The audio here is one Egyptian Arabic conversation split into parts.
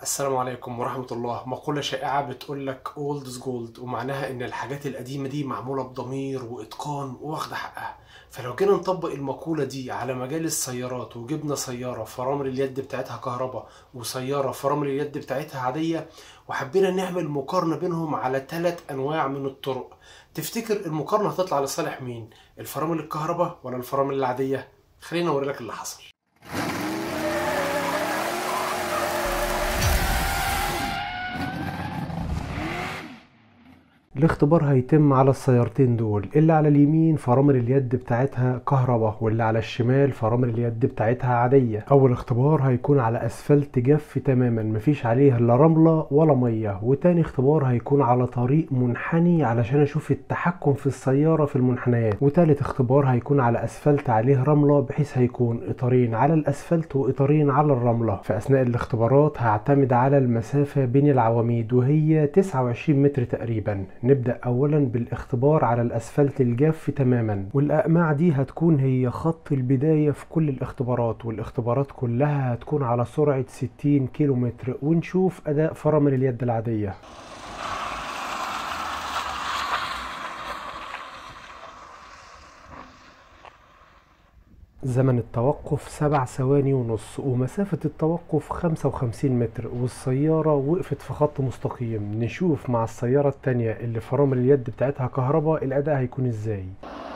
السلام عليكم ورحمة الله مقولة شائعة بتقول لك old is gold ومعناها ان الحاجات القديمة دي معمولة بضمير واتقان واخدة حقها فلو جينا نطبق المقولة دي على مجال السيارات وجبنا سيارة فرامل اليد بتاعتها كهرباء وسيارة فرامل اليد بتاعتها عادية وحبينا نعمل مقارنة بينهم على ثلاث انواع من الطرق تفتكر المقارنة هتطلع لصالح مين الفرامل الكهرباء ولا الفرامل العادية خلينا اوريلك اللي حصل الاختبار هيتم على السيارتين دول اللي على اليمين فرامل اليد بتاعتها كهرباء واللي على الشمال فرامل اليد بتاعتها عادية اول اختبار هيكون على اسفلت جاف تماما مفيش عليه لا رملة ولا مية وتاني اختبار هيكون على طريق منحني علشان اشوف التحكم في السيارة في المنحنيات وتالت اختبار هيكون على اسفلت عليه رملة بحيث هيكون اطارين على الاسفلت واطارين على الرملة في اثناء الاختبارات هعتمد على المسافة بين العواميد وهي 29 متر تقريبا نبدأ أولا بالاختبار على الأسفلت الجاف تماما والأقماع دي هتكون هي خط البداية في كل الاختبارات والاختبارات كلها هتكون على سرعة 60 كيلو متر ونشوف أداء فرامل اليد العادية زمن التوقف سبع ثواني ونص ومسافة التوقف خمسة وخمسين متر والسيارة وقفت في خط مستقيم نشوف مع السيارة التانية اللي فرامل اليد بتاعتها كهرباء الأداء هيكون ازاي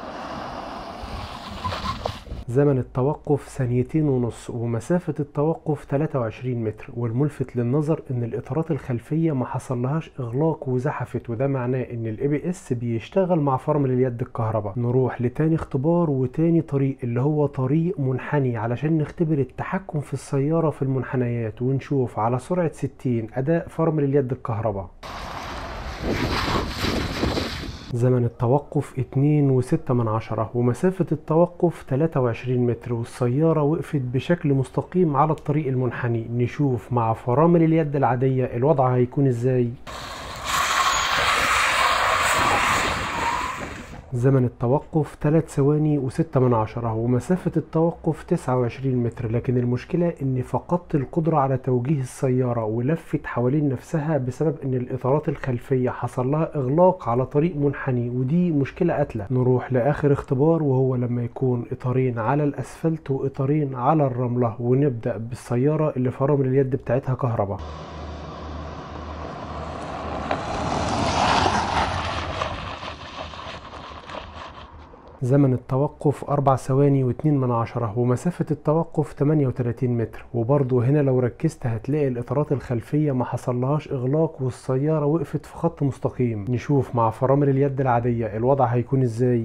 زمن التوقف ثانيتين ونص ومسافة التوقف 23 متر والملفت للنظر ان الاطارات الخلفية ما حصلهاش اغلاق وزحفت وده معناه ان الاي بي اس بيشتغل مع فرامل اليد الكهرباء نروح لتاني اختبار وتاني طريق اللي هو طريق منحني علشان نختبر التحكم في السيارة في المنحنيات ونشوف على سرعة 60 اداء فرامل اليد الكهرباء زمن التوقف اتنين وستة من عشرة ومسافة التوقف تلاتة وعشرين متر والسيارة وقفت بشكل مستقيم على الطريق المنحني نشوف مع فرامل اليد العادية الوضع هيكون ازاي زمن التوقف 3 ثواني وستة من عشرة ومسافة التوقف 29 متر لكن المشكلة ان فقدت القدرة على توجيه السيارة ولفت حوالين نفسها بسبب ان الاطارات الخلفية حصل لها اغلاق على طريق منحني ودي مشكلة قاتلة نروح لاخر اختبار وهو لما يكون اطارين على الاسفلت واطارين على الرملة ونبدأ بالسيارة اللي فرامل اليد بتاعتها كهرباء زمن التوقف أربع ثواني واتنين من عشرة ومسافة التوقف 38 متر وبرضو هنا لو ركزت هتلاقي الإطارات الخلفية ما حصلهاش إغلاق والسيارة وقفت في خط مستقيم نشوف مع فرامل اليد العادية الوضع هيكون إزاي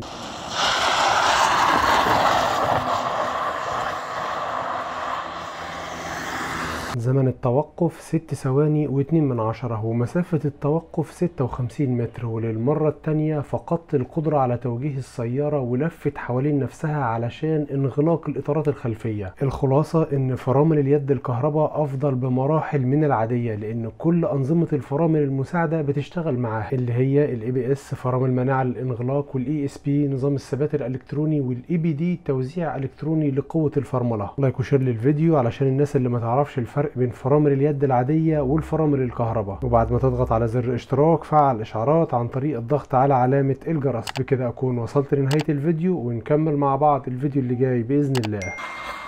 زمن التوقف ست ثواني واتنين من عشرة ومسافة التوقف ستة وخمسين متر وللمرة التانية فقدت القدرة على توجيه السيارة ولفت حوالين نفسها علشان انغلاق الإطارات الخلفية الخلاصة ان فرامل اليد الكهرباء أفضل بمراحل من العادية لأن كل أنظمة الفرامل المساعدة بتشتغل معاها اللي هي الاي بي اس فرامل مناعة للانغلاق والاي اس بي نظام الثبات الالكتروني والاي بي دي توزيع الكتروني لقوة الفرملة لايك وشير للفيديو علشان الناس اللي ما تعرفش الفرق الفرق بين فرامل اليد العادية والفرامل الكهرباء وبعد ما تضغط على زر اشتراك فعل اشعارات عن طريق الضغط على علامة الجرس بكده اكون وصلت لنهاية الفيديو ونكمل مع بعض الفيديو اللي جاي بإذن الله